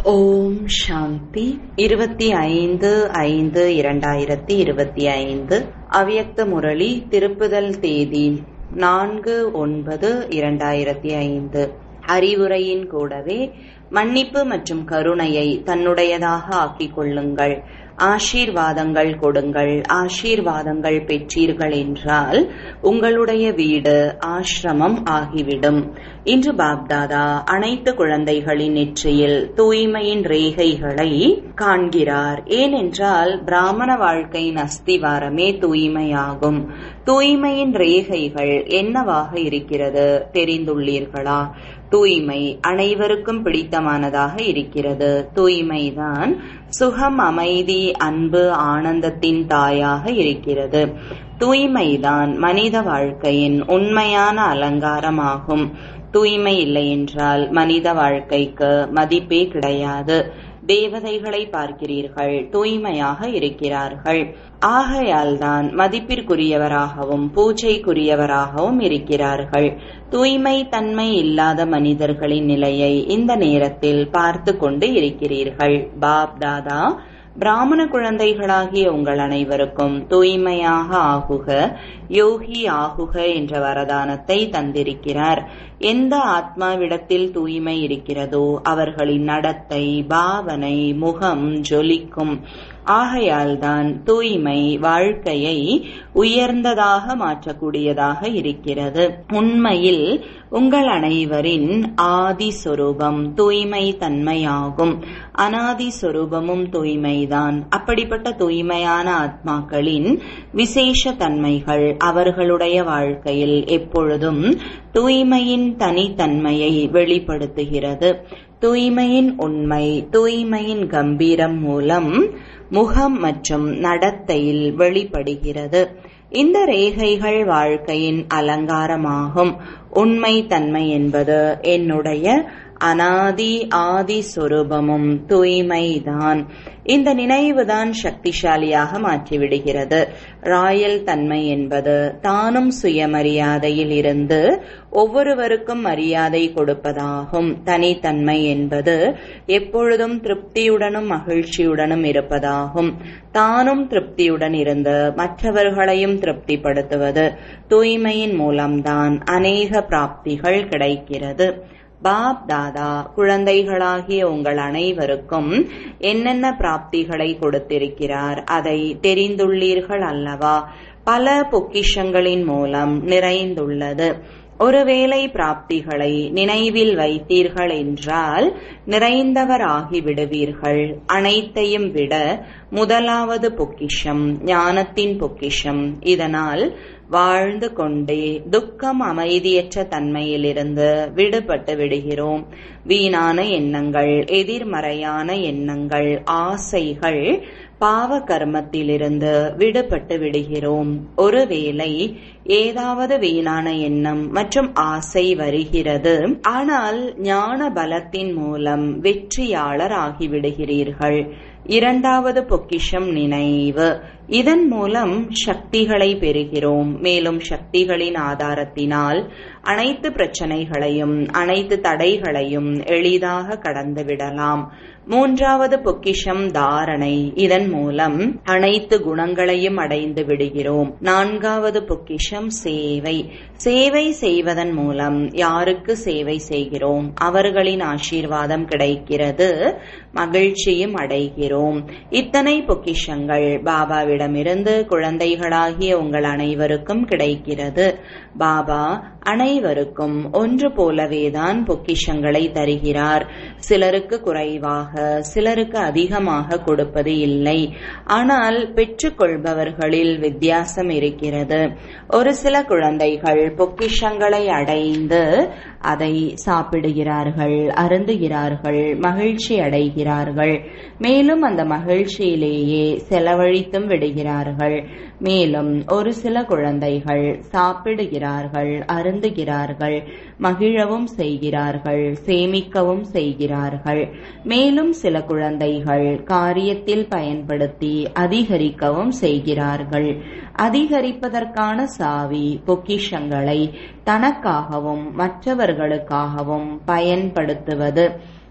ஓம் சாந்தி இருபத்தி ஐந்து ஐந்து இரண்டாயிரத்தி இருபத்தி ஐந்து அவ்யக்த முரளி திருப்புதல் தேதி நான்கு ஒன்பது இரண்டாயிரத்தி ஐந்து அறிவுரையின் கூடவே மன்னிப்பு மற்றும் கருணையை தன்னுடையதாக ஆக்கிக் கொள்ளுங்கள் ஆசீர்வாதங்கள் கொடுங்கள் ஆசீர்வாதங்கள் பெற்றீர்கள் என்றால் உங்களுடைய வீடு ஆசிரமம் ஆகிவிடும் இன்று பாப்தாதா அனைத்து குழந்தைகளின் நெற்றியில் தூய்மையின் ரேகைகளை காண்கிறார் ஏனென்றால் பிராமண வாழ்க்கையின் அஸ்திவாரமே தூய்மையாகும் தூய்மையின் ரேகைகள் என்னவாக இருக்கிறது தெரிந்துள்ளீர்களா தூய்மை அனைவருக்கும் பிடித்தமானதாக இருக்கிறது தூய்மைதான் சுகம் அமைதி அன்பு ஆனந்தத்தின் தாயாக இருக்கிறது தூய்மைதான் மனித வாழ்க்கையின் உண்மையான அலங்காரமாகும் தூய்மை இல்லை என்றால் மனித வாழ்க்கைக்கு மதிப்பே கிடையாது தேவதைகளை பார்க்கிறீர்கள் தூய்மையாக இருக்கிறார்கள் ஆகையால்தான் மதிப்பிற்குரியவராகவும் பூஜைக்குரியவராகவும் இருக்கிறார்கள் தூய்மை தன்மை இல்லாத மனிதர்களின் நிலையை இந்த நேரத்தில் பார்த்து கொண்டு இருக்கிறீர்கள் பாப் தாதா பிராமண குழந்தைகளாகிய உங்கள் அனைவருக்கும் தூய்மையாக ஆகுக யோகி ஆகுக என்ற வரதானத்தை தந்திருக்கிறார் எந்த ஆத்மாவிடத்தில் தூய்மை இருக்கிறதோ அவர்களின் நடத்தை பாவனை முகம் ஜொலிக்கும் ஆகையால்தான் தூய்மை வாழ்க்கையை உயர்ந்ததாக மாற்றக்கூடியதாக இருக்கிறது உண்மையில் உங்கள் அனைவரின் ஆதி சொரூபம் தூய்மை தன்மையாகும் அனாதி சொரூபமும் தூய்மைதான் அப்படிப்பட்ட தூய்மையான ஆத்மாக்களின் விசேஷ தன்மைகள் அவர்களுடைய வாழ்க்கையில் எப்பொழுதும் தூய்மையின் தனித்தன்மையை வெளிப்படுத்துகிறது தூய்மையின் உண்மை தூய்மையின் கம்பீரம் மூலம் முகம் மற்றும் நடத்தையில் வெளிப்படுகிறது இந்த ரேகைகள் வாழ்க்கையின் அலங்காரமாகும் உண்மை தன்மை என்பது என்னுடைய அனாதி ஆதி சொரூபமும் தூய்மைதான் இந்த நினைவுதான் சக்திசாலியாக மாற்றிவிடுகிறது ராயல் தன்மை என்பது தானும் சுயமரியாதையில் இருந்து ஒவ்வொருவருக்கும் மரியாதை கொடுப்பதாகும் தனித்தன்மை என்பது எப்பொழுதும் திருப்தியுடனும் மகிழ்ச்சியுடனும் இருப்பதாகும் தானும் திருப்தியுடன் இருந்து மற்றவர்களையும் திருப்திப்படுத்துவது தூய்மையின் மூலம்தான் அநேக பிராப்திகள் கிடைக்கிறது பாப் தாதா குழந்தைகளாகிய உங்கள் அனைவருக்கும் என்னென்ன பிராப்திகளை கொடுத்திருக்கிறார் அதை தெரிந்துள்ளீர்கள் அல்லவா பல பொக்கிஷங்களின் மூலம் நிறைந்துள்ளது ஒருவேளை பிராப்திகளை நினைவில் வைத்தீர்கள் என்றால் நிறைந்தவராகி விடுவீர்கள் அனைத்தையும் விட முதலாவது பொக்கிஷம் ஞானத்தின் பொக்கிஷம் இதனால் வாழ்ந்து கொண்டே துக்கம் அமைதியற்ற தன்மையிலிருந்து விடுபட்டு விடுகிறோம் வீணான எண்ணங்கள் எதிர்மறையான எண்ணங்கள் ஆசைகள் பாவ கர்மத்திலிருந்து விடுபட்டு விடுகிறோம் ஒருவேளை ஏதாவது வீணான எண்ணம் மற்றும் ஆசை வருகிறது ஆனால் ஞான பலத்தின் மூலம் வெற்றியாளர் ஆகிவிடுகிறீர்கள் இரண்டாவது பொக்கிஷம் நினைவு இதன் மூலம் சக்திகளை பெறுகிறோம் மேலும் சக்திகளின் ஆதாரத்தினால் அனைத்து பிரச்சனைகளையும் அனைத்து தடைகளையும் எளிதாக கடந்து விடலாம் மூன்றாவது பொக்கிஷம் தாரணை இதன் மூலம் அனைத்து குணங்களையும் அடைந்து விடுகிறோம் நான்காவது பொக்கிஷம் சேவை சேவை செய்வதன் மூலம் யாருக்கு சேவை செய்கிறோம் அவர்களின் ஆசீர்வாதம் கிடைக்கிறது மகிழ்ச்சியும் அடைகிறோம் இத்தனை பொக்கிஷங்கள் பாபாவிடமிருந்து குழந்தைகளாகிய உங்கள் அனைவருக்கும் கிடைக்கிறது பாபா அனைவருக்கும் ஒன்று போலவேதான் பொக்கிஷங்களை தருகிறார் சிலருக்கு குறைவாக சிலருக்கு அதிகமாக கொடுப்பது இல்லை ஆனால் பெற்றுக்கொள்பவர்களில் வித்தியாசம் இருக்கிறது ஒரு சில குழந்தைகள் பொக்கிஷங்களை அடைந்து அதை சாப்பிடுகிறார்கள் அருந்துகிறார்கள் மகிழ்ச்சி அடைகிறார்கள் மேலும் அந்த மகிழ்ச்சியிலேயே செலவழித்தும் விடுகிறார்கள் மேலும் ஒரு சில குழந்தைகள் சாப்பிடுகிறார்கள் அருந்துகிறார்கள் மகிழவும் செய்கிறார்கள் சேமிக்கவும் செய்கிறார்கள் மேலும் சில குழந்தைகள் காரியத்தில் பயன்படுத்தி அதிகரிக்கவும் செய்கிறார்கள் அதிகரிப்பதற்கான சாவி பொக்கிஷங்களை தனக்காகவும் மற்றவர்களுக்காகவும் பயன்படுத்துவது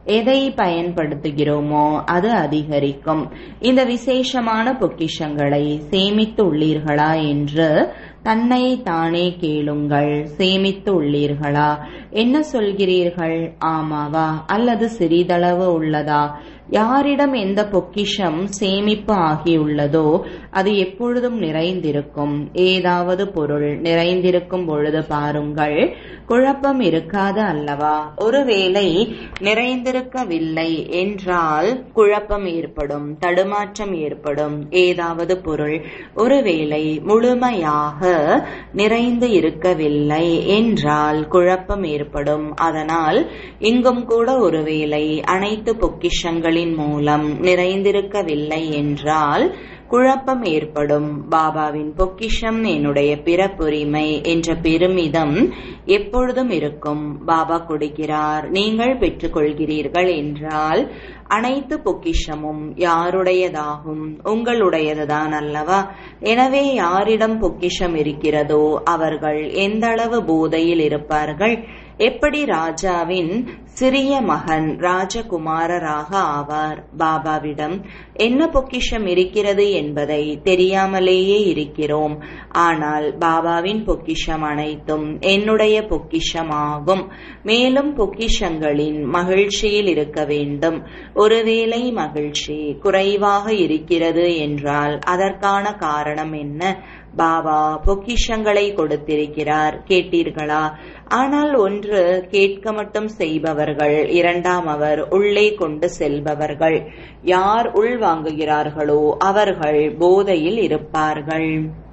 எதை பயன்படுத்துகிறோமோ அது அதிகரிக்கும் இந்த விசேஷமான பொக்கிஷங்களை சேமித்து உள்ளீர்களா என்று தன்னை தானே கேளுங்கள் சேமித்து உள்ளீர்களா என்ன சொல்கிறீர்கள் ஆமாவா அல்லது சிறிதளவு உள்ளதா யாரிடம் எந்த பொக்கிஷம் சேமிப்பு ஆகியுள்ளதோ அது எப்பொழுதும் நிறைந்திருக்கும் ஏதாவது பொருள் நிறைந்திருக்கும் பொழுது பாருங்கள் குழப்பம் இருக்காது அல்லவா ஒருவேளை நிறைந்திருக்கவில்லை என்றால் குழப்பம் ஏற்படும் தடுமாற்றம் ஏற்படும் ஏதாவது பொருள் ஒருவேளை முழுமையாக நிறைந்து இருக்கவில்லை என்றால் குழப்பம் ஏற்படும் அதனால் இங்கும் கூட ஒருவேளை அனைத்து பொக்கிஷங்கள் பொருட்களின் மூலம் நிறைந்திருக்கவில்லை என்றால் குழப்பம் ஏற்படும் பாபாவின் பொக்கிஷம் என்னுடைய பிறப்புரிமை என்ற பெருமிதம் எப்பொழுதும் இருக்கும் பாபா கொடுக்கிறார் நீங்கள் பெற்றுக்கொள்கிறீர்கள் என்றால் அனைத்து பொக்கிஷமும் யாருடையதாகும் உங்களுடையதுதான் அல்லவா எனவே யாரிடம் பொக்கிஷம் இருக்கிறதோ அவர்கள் எந்த அளவு போதையில் இருப்பார்கள் எப்படி ராஜாவின் சிறிய மகன் ராஜகுமாரராக ஆவார் பாபாவிடம் என்ன பொக்கிஷம் இருக்கிறது என்பதை தெரியாமலேயே இருக்கிறோம் ஆனால் பாபாவின் பொக்கிஷம் அனைத்தும் என்னுடைய பொக்கிஷமாகும் மேலும் பொக்கிஷங்களின் மகிழ்ச்சியில் இருக்க வேண்டும் ஒருவேளை மகிழ்ச்சி குறைவாக இருக்கிறது என்றால் அதற்கான காரணம் என்ன பாபா பொக்கிஷங்களை கொடுத்திருக்கிறார் கேட்டீர்களா ஆனால் ஒன்று கேட்க மட்டும் செய்பவர்கள் இரண்டாம் அவர் உள்ளே கொண்டு செல்பவர்கள் யார் உள் வாங்குகிறார்களோ அவர்கள் போதையில் இருப்பார்கள்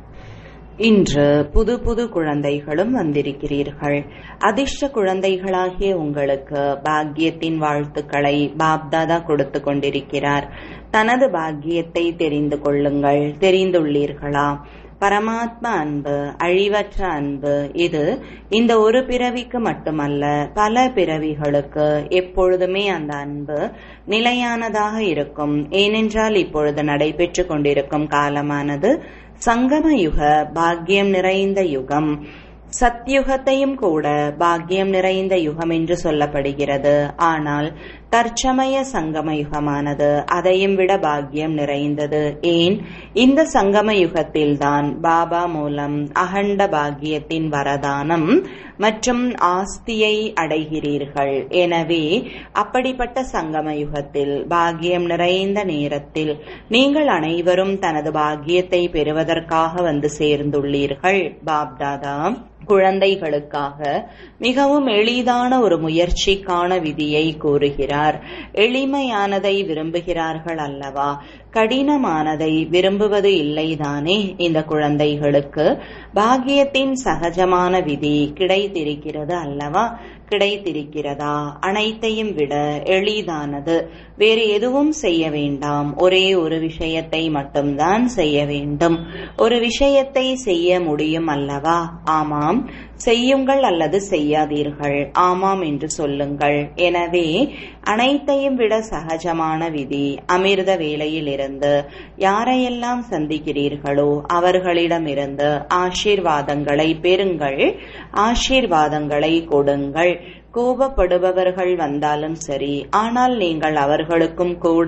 இன்று புது புது குழந்தைகளும் வந்திருக்கிறீர்கள் அதிர்ஷ்ட குழந்தைகளாகிய உங்களுக்கு பாக்கியத்தின் வாழ்த்துக்களை பாப்தாதா கொடுத்து கொண்டிருக்கிறார் தனது பாக்கியத்தை தெரிந்து கொள்ளுங்கள் தெரிந்துள்ளீர்களா பரமாத்ம அன்பு அழிவற்ற அன்பு இது இந்த ஒரு பிறவிக்கு மட்டுமல்ல பல பிறவிகளுக்கு எப்பொழுதுமே அந்த அன்பு நிலையானதாக இருக்கும் ஏனென்றால் இப்பொழுது நடைபெற்று கொண்டிருக்கும் காலமானது சங்கம யுக பாக்கியம் நிறைந்த யுகம் சத்யுகத்தையும் கூட பாக்கியம் நிறைந்த யுகம் என்று சொல்லப்படுகிறது ஆனால் தற்சமய சங்கம யுகமானது அதையும் விட பாக்கியம் நிறைந்தது ஏன் இந்த சங்கம யுகத்தில்தான் பாபா மூலம் அகண்ட பாக்கியத்தின் வரதானம் மற்றும் ஆஸ்தியை அடைகிறீர்கள் எனவே அப்படிப்பட்ட சங்கம யுகத்தில் பாக்கியம் நிறைந்த நேரத்தில் நீங்கள் அனைவரும் தனது பாக்கியத்தை பெறுவதற்காக வந்து சேர்ந்துள்ளீர்கள் பாப்தாதா குழந்தைகளுக்காக மிகவும் எளிதான ஒரு முயற்சிக்கான விதியை கூறுகிறார் எளிமையானதை விரும்புகிறார்கள் அல்லவா கடினமானதை விரும்புவது இல்லைதானே இந்த குழந்தைகளுக்கு பாக்கியத்தின் சகஜமான விதி கிடைத்திருக்கிறது அல்லவா கிடைத்திருக்கிறதா அனைத்தையும் விட எளிதானது வேறு எதுவும் செய்ய வேண்டாம் ஒரே ஒரு விஷயத்தை மட்டும்தான் செய்ய வேண்டும் ஒரு விஷயத்தை செய்ய முடியும் அல்லவா ஆமாம் செய்யுங்கள் அல்லது செய்யாதீர்கள் ஆமாம் என்று சொல்லுங்கள் எனவே அனைத்தையும் விட சகஜமான விதி அமிர்த வேளையில் இருந்து யாரையெல்லாம் சந்திக்கிறீர்களோ அவர்களிடமிருந்து ஆசீர்வாதங்களை பெறுங்கள் ஆசீர்வாதங்களை கொடுங்கள் கோபப்படுபவர்கள் வந்தாலும் சரி ஆனால் நீங்கள் அவர்களுக்கும் கூட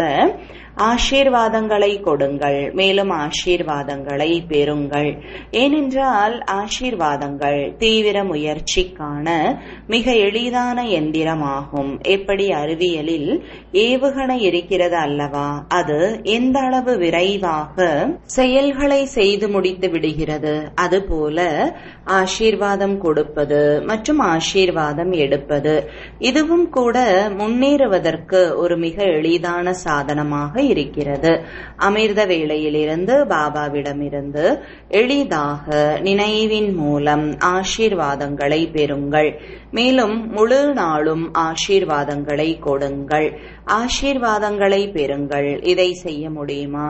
ஆசீர்வாதங்களை கொடுங்கள் மேலும் ஆசீர்வாதங்களை பெறுங்கள் ஏனென்றால் ஆசீர்வாதங்கள் தீவிர முயற்சிக்கான மிக எளிதான எந்திரமாகும் எப்படி அறிவியலில் ஏவுகணை இருக்கிறது அல்லவா அது எந்த அளவு விரைவாக செயல்களை செய்து முடித்து விடுகிறது அதுபோல ஆசீர்வாதம் கொடுப்பது மற்றும் ஆசீர்வாதம் எடுப்பது இதுவும் கூட முன்னேறுவதற்கு ஒரு மிக எளிதான சாதனமாக இருக்கிறது அமிர்த வேளையிலிருந்து பாபாவிடமிருந்து எளிதாக நினைவின் மூலம் ஆசீர்வாதங்களை பெறுங்கள் மேலும் முழு நாளும் ஆசீர்வாதங்களை கொடுங்கள் ஆசீர்வாதங்களை பெறுங்கள் இதை செய்ய முடியுமா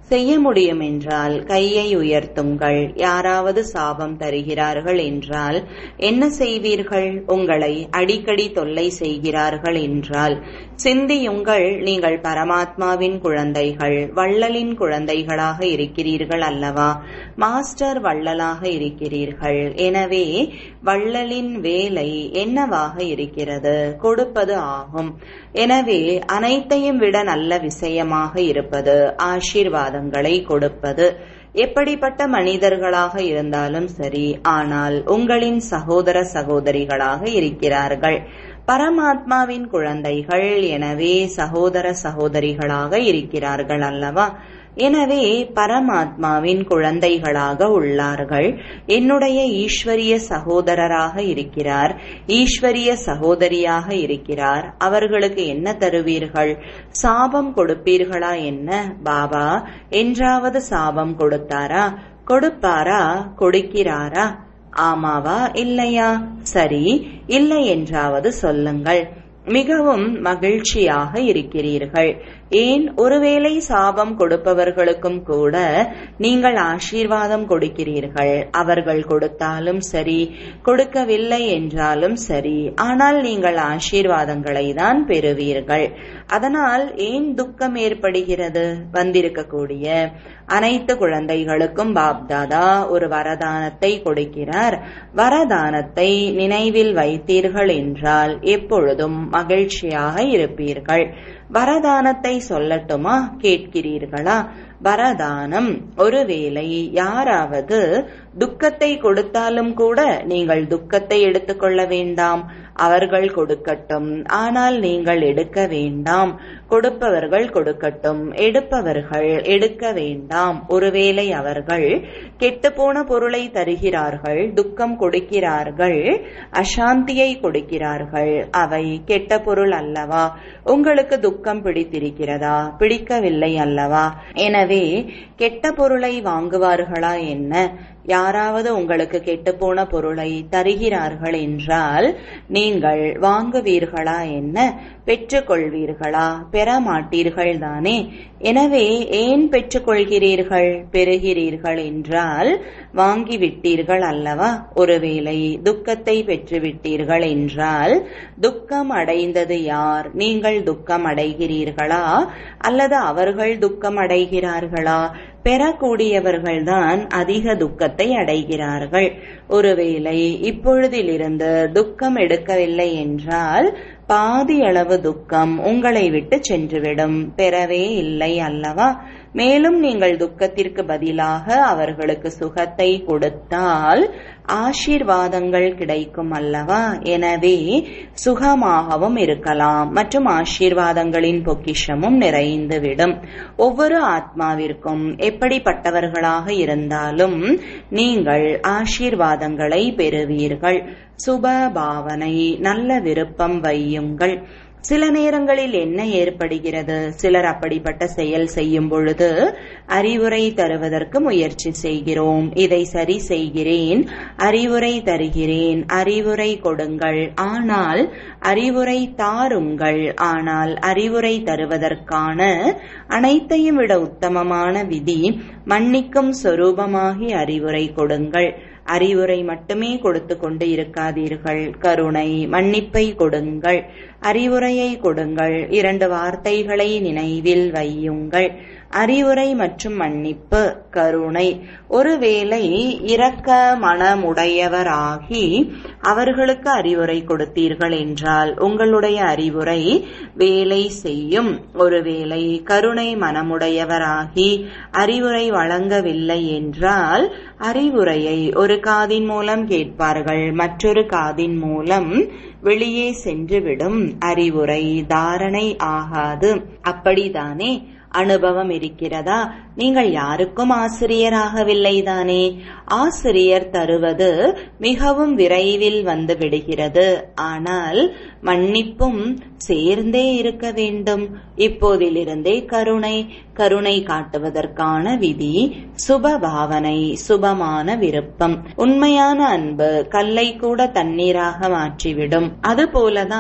செய்ய முடியும் என்றால் கையை உயர்த்துங்கள் யாராவது சாபம் தருகிறார்கள் என்றால் என்ன செய்வீர்கள் உங்களை அடிக்கடி தொல்லை செய்கிறார்கள் என்றால் சிந்தியுங்கள் நீங்கள் பரமாத்மாவின் குழந்தைகள் வள்ளலின் குழந்தைகளாக இருக்கிறீர்கள் அல்லவா மாஸ்டர் வள்ளலாக இருக்கிறீர்கள் எனவே வள்ளலின் வேலை என்னவாக இருக்கிறது கொடுப்பது ஆகும் எனவே அனைத்தையும் விட நல்ல விஷயமாக இருப்பது ஆசீர்வாதங்களை கொடுப்பது எப்படிப்பட்ட மனிதர்களாக இருந்தாலும் சரி ஆனால் உங்களின் சகோதர சகோதரிகளாக இருக்கிறார்கள் பரமாத்மாவின் குழந்தைகள் எனவே சகோதர சகோதரிகளாக இருக்கிறார்கள் அல்லவா எனவே பரமாத்மாவின் குழந்தைகளாக உள்ளார்கள் என்னுடைய ஈஸ்வரிய சகோதரராக இருக்கிறார் ஈஸ்வரிய சகோதரியாக இருக்கிறார் அவர்களுக்கு என்ன தருவீர்கள் சாபம் கொடுப்பீர்களா என்ன பாபா என்றாவது சாபம் கொடுத்தாரா கொடுப்பாரா கொடுக்கிறாரா ஆமாவா இல்லையா சரி இல்லை என்றாவது சொல்லுங்கள் மிகவும் மகிழ்ச்சியாக இருக்கிறீர்கள் ஏன் ஒருவேளை சாபம் கொடுப்பவர்களுக்கும் கூட நீங்கள் ஆசீர்வாதம் கொடுக்கிறீர்கள் அவர்கள் கொடுத்தாலும் சரி கொடுக்கவில்லை என்றாலும் சரி ஆனால் நீங்கள் ஆசீர்வாதங்களை தான் பெறுவீர்கள் அதனால் ஏன் துக்கம் ஏற்படுகிறது வந்திருக்கக்கூடிய அனைத்து குழந்தைகளுக்கும் பாப்தாதா ஒரு வரதானத்தை கொடுக்கிறார் வரதானத்தை நினைவில் வைத்தீர்கள் என்றால் எப்பொழுதும் மகிழ்ச்சியாக இருப்பீர்கள் வரதானத்தை சொல்லட்டுமா கேட்கிறீர்களா வரதானம் ஒருவேளை யாராவது துக்கத்தை கொடுத்தாலும் கூட நீங்கள் துக்கத்தை எடுத்துக்கொள்ள வேண்டாம் அவர்கள் கொடுக்கட்டும் ஆனால் நீங்கள் எடுக்க வேண்டாம் கொடுப்பவர்கள் கொடுக்கட்டும் எடுப்பவர்கள் எடுக்க வேண்டாம் ஒருவேளை அவர்கள் கெட்டுப்போன பொருளை தருகிறார்கள் துக்கம் கொடுக்கிறார்கள் அசாந்தியை கொடுக்கிறார்கள் அவை கெட்ட பொருள் அல்லவா உங்களுக்கு துக்கம் பிடித்திருக்கிறதா பிடிக்கவில்லை அல்லவா எனவே கெட்ட பொருளை வாங்குவார்களா என்ன யாராவது உங்களுக்கு கெட்டுப்போன பொருளை தருகிறார்கள் என்றால் நீங்கள் வாங்குவீர்களா என்ன பெற்றுக்கொள்வீர்களா பெற மாட்டீர்கள் தானே எனவே ஏன் பெற்றுக்கொள்கிறீர்கள் பெறுகிறீர்கள் என்றால் வாங்கிவிட்டீர்கள் அல்லவா ஒருவேளை துக்கத்தை பெற்றுவிட்டீர்கள் என்றால் துக்கம் அடைந்தது யார் நீங்கள் துக்கம் அடைகிறீர்களா அல்லது அவர்கள் துக்கம் அடைகிறார்களா பெறக்கூடியவர்கள்தான் அதிக துக்கத்தை அடைகிறார்கள் ஒருவேளை இப்பொழுதிலிருந்து துக்கம் எடுக்கவில்லை என்றால் பாதி அளவு துக்கம் உங்களை விட்டு சென்றுவிடும் பெறவே இல்லை அல்லவா மேலும் நீங்கள் துக்கத்திற்கு பதிலாக அவர்களுக்கு சுகத்தை கொடுத்தால் ஆசீர்வாதங்கள் கிடைக்கும் அல்லவா எனவே சுகமாகவும் இருக்கலாம் மற்றும் ஆசீர்வாதங்களின் பொக்கிஷமும் நிறைந்துவிடும் ஒவ்வொரு ஆத்மாவிற்கும் எப்படிப்பட்டவர்களாக இருந்தாலும் நீங்கள் ஆசீர்வாதங்களை பெறுவீர்கள் சுப பாவனை நல்ல விருப்பம் வையுங்கள் சில நேரங்களில் என்ன ஏற்படுகிறது சிலர் அப்படிப்பட்ட செயல் செய்யும் பொழுது அறிவுரை தருவதற்கு முயற்சி செய்கிறோம் இதை சரி செய்கிறேன் அறிவுரை தருகிறேன் அறிவுரை கொடுங்கள் ஆனால் அறிவுரை தாருங்கள் ஆனால் அறிவுரை தருவதற்கான அனைத்தையும் விட உத்தமமான விதி மன்னிக்கும் சொரூபமாகி அறிவுரை கொடுங்கள் அறிவுரை மட்டுமே கொடுத்து கொண்டு இருக்காதீர்கள் கருணை மன்னிப்பை கொடுங்கள் அறிவுரையை கொடுங்கள் இரண்டு வார்த்தைகளை நினைவில் வையுங்கள் அறிவுரை மற்றும் மன்னிப்பு கருணை ஒருவேளை இரக்க மனமுடையவராகி அவர்களுக்கு அறிவுரை கொடுத்தீர்கள் என்றால் உங்களுடைய அறிவுரை வேலை செய்யும் ஒருவேளை கருணை மனமுடையவராகி அறிவுரை வழங்கவில்லை என்றால் அறிவுரையை ஒரு காதின் மூலம் கேட்பார்கள் மற்றொரு காதின் மூலம் வெளியே சென்றுவிடும் அறிவுரை தாரணை ஆகாது அப்படிதானே அனுபவம் இருக்கிறதா நீங்கள் யாருக்கும் ஆசிரியராகவில்லை தானே ஆசிரியர் தருவது மிகவும் விரைவில் வந்து விடுகிறது ஆனால் மன்னிப்பும் சேர்ந்தே இருக்க வேண்டும் இப்போதிலிருந்தே கருணை கருணை காட்டுவதற்கான விதி சுப பாவனை சுபமான விருப்பம் உண்மையான அன்பு கல்லை கூட தண்ணீராக மாற்றிவிடும் அதுபோலதான்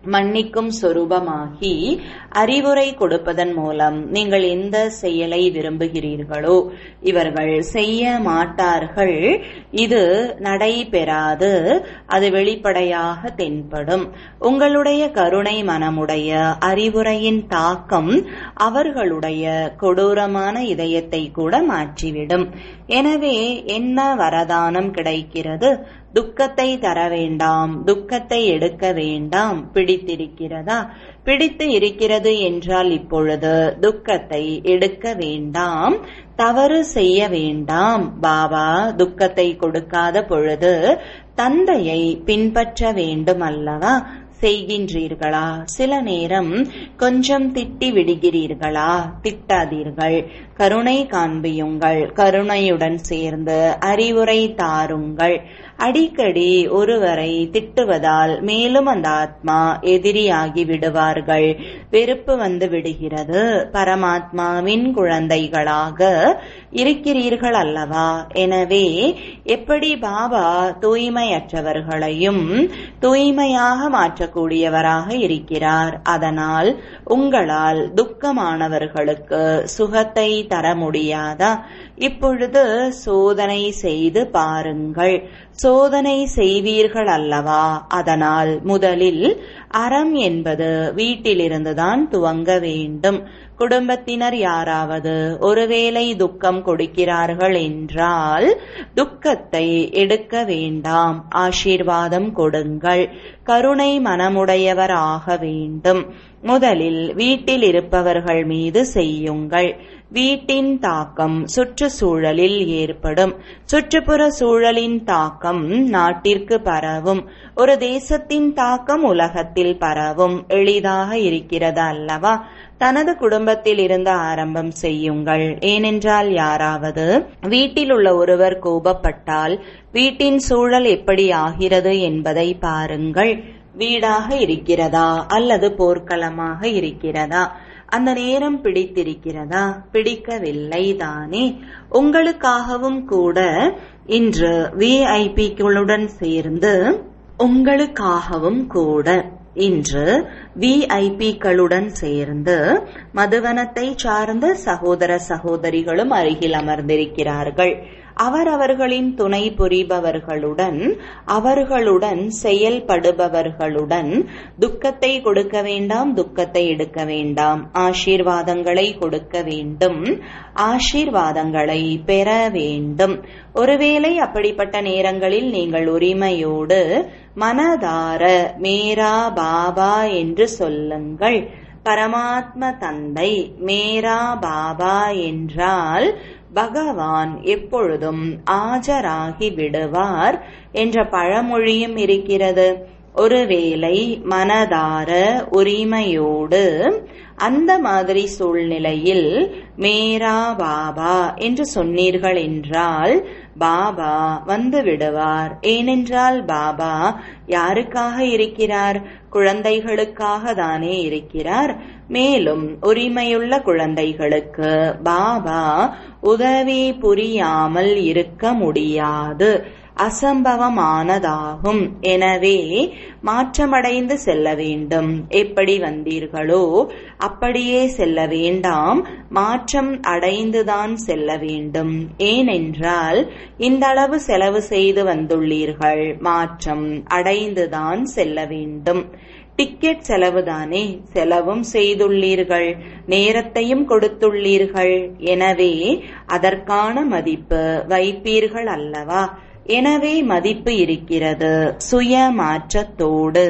மன்னிக்கும் சொரூபமாகி அறிவுரை கொடுப்பதன் மூலம் நீங்கள் எந்த செயலை விரும்புகிறீர்களோ இவர்கள் செய்ய மாட்டார்கள் இது நடைபெறாது அது வெளிப்படையாக தென்படும் உங்களுடைய கருணை மனமுடைய அறிவுரையின் தாக்கம் அவர்களுடைய கொடூரமான இதயத்தை கூட மாற்றிவிடும் எனவே என்ன வரதானம் கிடைக்கிறது துக்கத்தை தர வேண்டாம் துக்கத்தை எடுக்க வேண்டாம் பிடித்திருக்கிறதா பிடித்து இருக்கிறது என்றால் இப்பொழுது துக்கத்தை எடுக்க வேண்டாம் தவறு செய்ய வேண்டாம் பாபா துக்கத்தை கொடுக்காத பொழுது தந்தையை பின்பற்ற வேண்டும் அல்லவா செய்கின்றீர்களா சில நேரம் கொஞ்சம் திட்டி விடுகிறீர்களா திட்டாதீர்கள் கருணை காண்பியுங்கள் கருணையுடன் சேர்ந்து அறிவுரை தாருங்கள் அடிக்கடி ஒருவரை திட்டுவதால் மேலும் அந்த ஆத்மா எதிரியாகி விடுவார்கள் வெறுப்பு வந்து விடுகிறது பரமாத்மாவின் குழந்தைகளாக இருக்கிறீர்கள் அல்லவா எனவே எப்படி பாபா தூய்மையற்றவர்களையும் தூய்மையாக மாற்றக்கூடியவராக இருக்கிறார் அதனால் உங்களால் துக்கமானவர்களுக்கு சுகத்தை தர முடியாதா இப்பொழுது சோதனை செய்து பாருங்கள் சோதனை செய்வீர்கள் அல்லவா அதனால் முதலில் அறம் என்பது வீட்டிலிருந்துதான் துவங்க வேண்டும் குடும்பத்தினர் யாராவது ஒருவேளை துக்கம் கொடுக்கிறார்கள் என்றால் துக்கத்தை எடுக்க வேண்டாம் ஆசீர்வாதம் கொடுங்கள் கருணை மனமுடையவர் ஆக வேண்டும் முதலில் வீட்டில் இருப்பவர்கள் மீது செய்யுங்கள் வீட்டின் தாக்கம் சுற்றுச்சூழலில் ஏற்படும் சுற்றுப்புற சூழலின் தாக்கம் நாட்டிற்கு பரவும் ஒரு தேசத்தின் தாக்கம் உலகத்தில் பரவும் எளிதாக இருக்கிறது அல்லவா தனது குடும்பத்தில் இருந்து ஆரம்பம் செய்யுங்கள் ஏனென்றால் யாராவது வீட்டில் உள்ள ஒருவர் கோபப்பட்டால் வீட்டின் சூழல் எப்படி ஆகிறது என்பதை பாருங்கள் வீடாக இருக்கிறதா அல்லது போர்க்களமாக இருக்கிறதா அந்த நேரம் பிடித்திருக்கிறதா பிடிக்கவில்லை தானே உங்களுக்காகவும் கூட இன்று விஐபிக்களுடன் சேர்ந்து உங்களுக்காகவும் கூட இன்று விஐபிக்களுடன் சேர்ந்து மதுவனத்தை சார்ந்த சகோதர சகோதரிகளும் அருகில் அமர்ந்திருக்கிறார்கள் அவரவர்களின் துணை புரிபவர்களுடன் அவர்களுடன் செயல்படுபவர்களுடன் துக்கத்தை கொடுக்க வேண்டாம் துக்கத்தை எடுக்க வேண்டாம் ஆசீர்வாதங்களை கொடுக்க வேண்டும் ஆசீர்வாதங்களை பெற வேண்டும் ஒருவேளை அப்படிப்பட்ட நேரங்களில் நீங்கள் உரிமையோடு மனதார மேரா பாபா என்று சொல்லுங்கள் பரமாத்ம தந்தை மேரா பாபா என்றால் பகவான் எப்பொழுதும் ஆஜராகி விடுவார் என்ற பழமொழியும் இருக்கிறது ஒருவேளை மனதார உரிமையோடு அந்த மாதிரி சூழ்நிலையில் மேரா பாபா என்று சொன்னீர்கள் என்றால் பாபா வந்து விடுவார் ஏனென்றால் பாபா யாருக்காக இருக்கிறார் குழந்தைகளுக்காக தானே இருக்கிறார் மேலும் உரிமையுள்ள குழந்தைகளுக்கு பாபா உதவி புரியாமல் இருக்க முடியாது அசம்பவமானதாகும் எனவே மாற்றமடைந்து செல்ல வேண்டும் எப்படி வந்தீர்களோ அப்படியே செல்ல வேண்டாம் மாற்றம் அடைந்துதான் செல்ல வேண்டும் ஏனென்றால் இந்த அளவு செலவு செய்து வந்துள்ளீர்கள் மாற்றம் அடைந்துதான் செல்ல வேண்டும் டிக்கெட் செலவுதானே செலவும் செய்துள்ளீர்கள் நேரத்தையும் கொடுத்துள்ளீர்கள் எனவே அதற்கான மதிப்பு வைப்பீர்கள் அல்லவா எனவே மதிப்பு இருக்கிறது சுய மாற்றத்தோடு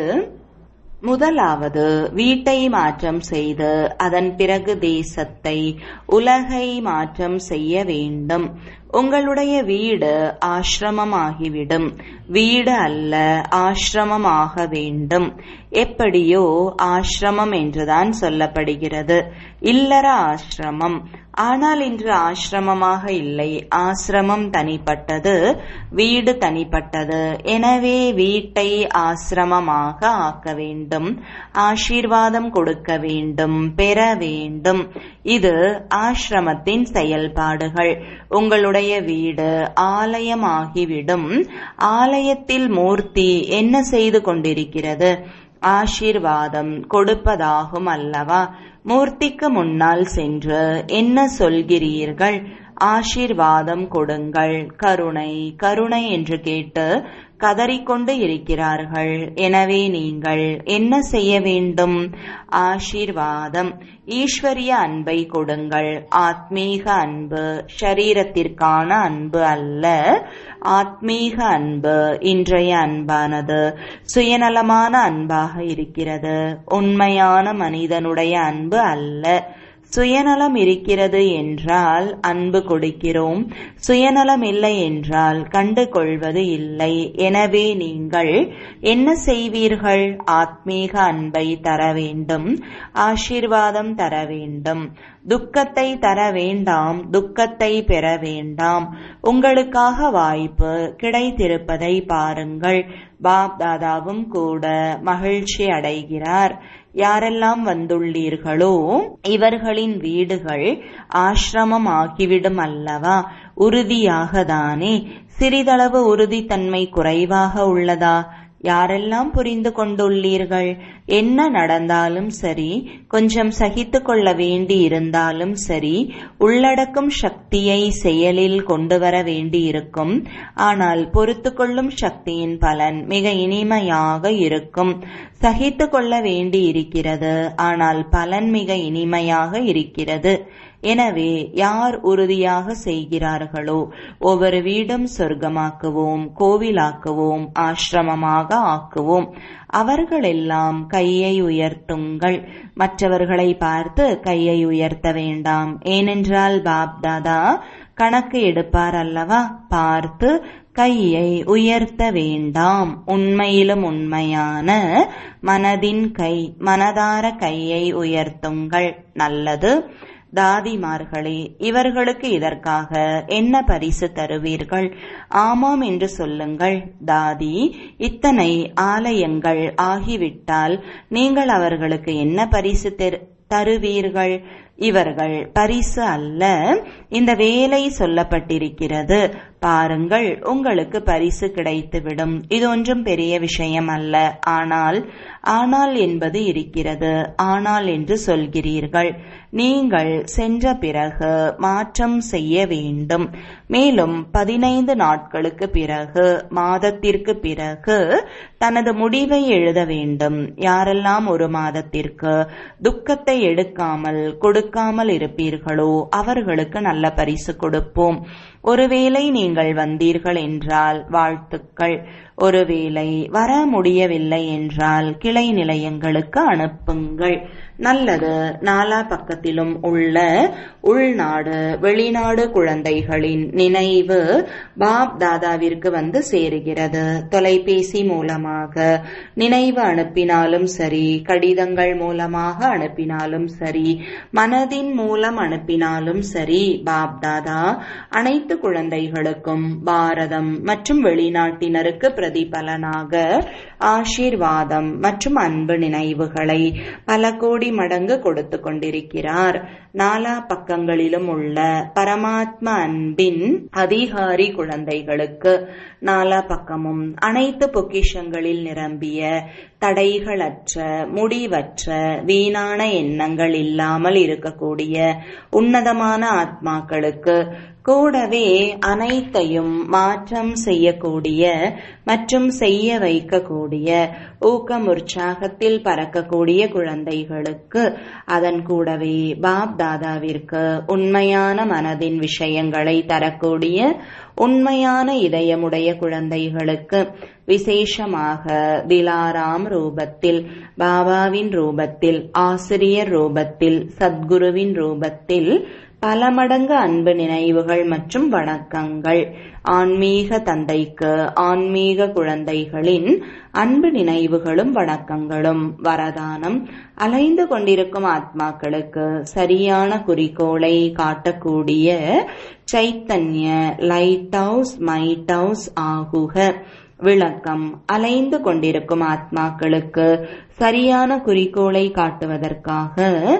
முதலாவது வீட்டை மாற்றம் செய்து அதன் பிறகு தேசத்தை உலகை மாற்றம் செய்ய வேண்டும் உங்களுடைய வீடு ஆசிரமமாகிவிடும் வீடு அல்ல ஆசிரமமாக வேண்டும் எப்படியோ ஆசிரமம் என்றுதான் சொல்லப்படுகிறது இல்லற ஆசிரமம் ஆனால் இன்று ஆசிரமமாக இல்லை ஆசிரமம் தனிப்பட்டது வீடு தனிப்பட்டது எனவே வீட்டை ஆசிரமமாக ஆக்க வேண்டும் ஆசீர்வாதம் கொடுக்க வேண்டும் பெற வேண்டும் இது ஆசிரமத்தின் செயல்பாடுகள் உங்களுடைய வீடு ஆலயமாகிவிடும் ஆலயத்தில் மூர்த்தி என்ன செய்து கொண்டிருக்கிறது ஆசீர்வாதம் கொடுப்பதாகும் அல்லவா மூர்த்திக்கு முன்னால் சென்று என்ன சொல்கிறீர்கள் ஆசீர்வாதம் கொடுங்கள் கருணை கருணை என்று கேட்டு கதறிக்கொண்டு இருக்கிறார்கள் எனவே நீங்கள் என்ன செய்ய வேண்டும் ஆசீர்வாதம் ஈஸ்வரிய அன்பை கொடுங்கள் ஆத்மீக அன்பு ஷரீரத்திற்கான அன்பு அல்ல ஆத்மீக அன்பு இன்றைய அன்பானது சுயநலமான அன்பாக இருக்கிறது உண்மையான மனிதனுடைய அன்பு அல்ல சுயநலம் இருக்கிறது என்றால் அன்பு கொடுக்கிறோம் சுயநலம் இல்லை என்றால் கண்டு கொள்வது இல்லை எனவே நீங்கள் என்ன செய்வீர்கள் ஆத்மீக அன்பை தர வேண்டும் ஆசீர்வாதம் தர வேண்டும் துக்கத்தை தர வேண்டாம் துக்கத்தை பெற வேண்டாம் உங்களுக்காக வாய்ப்பு கிடைத்திருப்பதை பாருங்கள் பாப் தாதாவும் கூட மகிழ்ச்சி அடைகிறார் யாரெல்லாம் வந்துள்ளீர்களோ இவர்களின் வீடுகள் ஆசிரமம் ஆகிவிடும் அல்லவா உறுதியாக தானே சிறிதளவு உறுதித்தன்மை குறைவாக உள்ளதா யாரெல்லாம் புரிந்து கொண்டுள்ளீர்கள் என்ன நடந்தாலும் சரி கொஞ்சம் சகித்து கொள்ள வேண்டி இருந்தாலும் சரி உள்ளடக்கும் சக்தியை செயலில் கொண்டு வர வேண்டி இருக்கும் ஆனால் பொறுத்து கொள்ளும் சக்தியின் பலன் மிக இனிமையாக இருக்கும் சகித்து கொள்ள வேண்டி இருக்கிறது ஆனால் பலன் மிக இனிமையாக இருக்கிறது எனவே யார் உறுதியாக செய்கிறார்களோ ஒவ்வொரு வீடும் சொர்க்கமாக்குவோம் கோவிலாக்குவோம் ஆசிரமமாக ஆக்குவோம் அவர்களெல்லாம் கையை உயர்த்துங்கள் மற்றவர்களை பார்த்து கையை உயர்த்த வேண்டாம் ஏனென்றால் பாப் தாதா கணக்கு எடுப்பார் அல்லவா பார்த்து கையை உயர்த்த வேண்டாம் உண்மையிலும் உண்மையான மனதின் கை மனதார கையை உயர்த்துங்கள் நல்லது தாதிமார்களே இவர்களுக்கு இதற்காக என்ன பரிசு தருவீர்கள் ஆமாம் என்று சொல்லுங்கள் தாதி இத்தனை ஆலயங்கள் ஆகிவிட்டால் நீங்கள் அவர்களுக்கு என்ன பரிசு தருவீர்கள் இவர்கள் பரிசு அல்ல இந்த வேலை சொல்லப்பட்டிருக்கிறது பாருங்கள் உங்களுக்கு பரிசு கிடைத்துவிடும் இது ஒன்றும் பெரிய விஷயம் அல்ல ஆனால் ஆனால் என்பது இருக்கிறது ஆனால் என்று சொல்கிறீர்கள் நீங்கள் சென்ற பிறகு மாற்றம் செய்ய வேண்டும் மேலும் பதினைந்து நாட்களுக்கு பிறகு மாதத்திற்கு பிறகு தனது முடிவை எழுத வேண்டும் யாரெல்லாம் ஒரு மாதத்திற்கு துக்கத்தை எடுக்காமல் கொடுக்காமல் இருப்பீர்களோ அவர்களுக்கு நல்ல பரிசு கொடுப்போம் ஒருவேளை நீங்கள் வந்தீர்கள் என்றால் வாழ்த்துக்கள் ஒருவேளை வர முடியவில்லை என்றால் கிளை நிலையங்களுக்கு அனுப்புங்கள் நல்லது நாலா பக்கத்திலும் உள்ள உள்நாடு வெளிநாடு குழந்தைகளின் நினைவு பாப் தாதாவிற்கு வந்து சேருகிறது தொலைபேசி மூலமாக நினைவு அனுப்பினாலும் சரி கடிதங்கள் மூலமாக அனுப்பினாலும் சரி மனதின் மூலம் அனுப்பினாலும் சரி பாப் தாதா அனைத்து குழந்தைகளுக்கும் பாரதம் மற்றும் வெளிநாட்டினருக்கு பிரதிபலனாக ஆசீர்வாதம் மற்றும் அன்பு நினைவுகளை பல கோடி மடங்கு கொடுத்து கொண்டிருக்கிறார் நாலா பக்கங்களிலும் உள்ள பரமாத்ம அன்பின் அதிகாரி குழந்தைகளுக்கு நாலா பக்கமும் அனைத்து பொக்கிஷங்களில் நிரம்பிய தடைகளற்ற முடிவற்ற வீணான எண்ணங்கள் இல்லாமல் இருக்கக்கூடிய உன்னதமான ஆத்மாக்களுக்கு கூடவே அனைத்தையும் மாற்றம் செய்யக்கூடிய மற்றும் செய்ய வைக்கக்கூடிய ஊக்கம் உற்சாகத்தில் பறக்கக்கூடிய குழந்தைகளுக்கு அதன் கூடவே பாப் தாதாவிற்கு உண்மையான மனதின் விஷயங்களை தரக்கூடிய உண்மையான இதயமுடைய குழந்தைகளுக்கு விசேஷமாக திலாராம் ரூபத்தில் பாபாவின் ரூபத்தில் ஆசிரியர் ரூபத்தில் சத்குருவின் ரூபத்தில் பல மடங்கு அன்பு நினைவுகள் மற்றும் வணக்கங்கள் ஆன்மீக தந்தைக்கு ஆன்மீக குழந்தைகளின் அன்பு நினைவுகளும் வணக்கங்களும் வரதானம் அலைந்து கொண்டிருக்கும் ஆத்மாக்களுக்கு சரியான குறிக்கோளை காட்டக்கூடிய சைத்தன்ய லைட் ஹவுஸ் மைட் ஹவுஸ் ஆகுக விளக்கம் அலைந்து கொண்டிருக்கும் ஆத்மாக்களுக்கு சரியான குறிக்கோளை காட்டுவதற்காக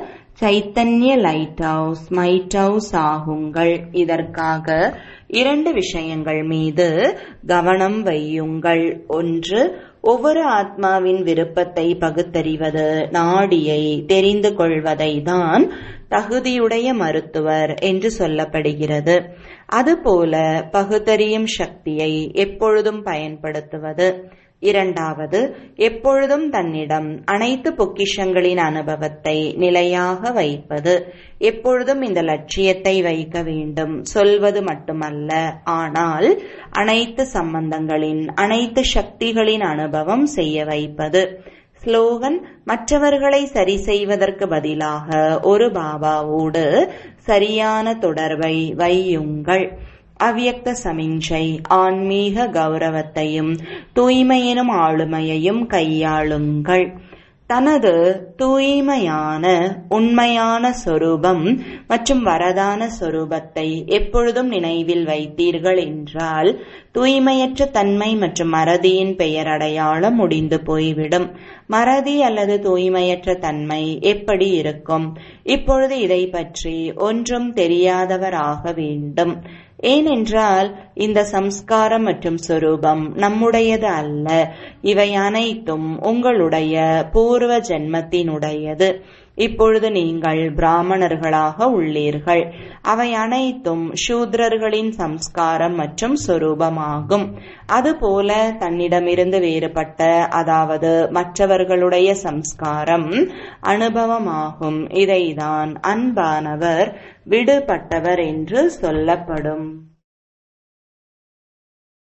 சைத்தன்ய லைட் ஹவுஸ் மைட் ஹவுஸ் ஆகுங்கள் இதற்காக இரண்டு விஷயங்கள் மீது கவனம் வையுங்கள் ஒன்று ஒவ்வொரு ஆத்மாவின் விருப்பத்தை பகுத்தறிவது நாடியை தெரிந்து கொள்வதை தான் தகுதியுடைய மருத்துவர் என்று சொல்லப்படுகிறது அதுபோல பகுத்தறியும் சக்தியை எப்பொழுதும் பயன்படுத்துவது இரண்டாவது எப்பொழுதும் தன்னிடம் அனைத்து பொக்கிஷங்களின் அனுபவத்தை நிலையாக வைப்பது எப்பொழுதும் இந்த லட்சியத்தை வைக்க வேண்டும் சொல்வது மட்டுமல்ல ஆனால் அனைத்து சம்பந்தங்களின் அனைத்து சக்திகளின் அனுபவம் செய்ய வைப்பது ஸ்லோகன் மற்றவர்களை சரி செய்வதற்கு பதிலாக ஒரு பாபாவோடு சரியான தொடர்பை வையுங்கள் அவ்யக்த சமிஞ்சை ஆன்மீக கௌரவத்தையும் தூய்மையினும் ஆளுமையையும் கையாளுங்கள் தனது தூய்மையான உண்மையான சொரூபம் மற்றும் வரதான சொரூபத்தை எப்பொழுதும் நினைவில் வைத்தீர்கள் என்றால் தூய்மையற்ற தன்மை மற்றும் மறதியின் பெயர் அடையாளம் முடிந்து போய்விடும் மறதி அல்லது தூய்மையற்ற தன்மை எப்படி இருக்கும் இப்பொழுது இதை பற்றி ஒன்றும் தெரியாதவராக வேண்டும் ஏனென்றால் இந்த சம்ஸ்காரம் மற்றும் சொரூபம் நம்முடையது அல்ல இவை அனைத்தும் உங்களுடைய பூர்வ ஜென்மத்தினுடையது இப்பொழுது நீங்கள் பிராமணர்களாக உள்ளீர்கள் அவை அனைத்தும் சூத்ரர்களின் சம்ஸ்காரம் மற்றும் சொரூபமாகும் அதுபோல தன்னிடமிருந்து வேறுபட்ட அதாவது மற்றவர்களுடைய சம்ஸ்காரம் அனுபவமாகும் இதைதான் அன்பானவர் விடுபட்டவர் என்று சொல்லப்படும்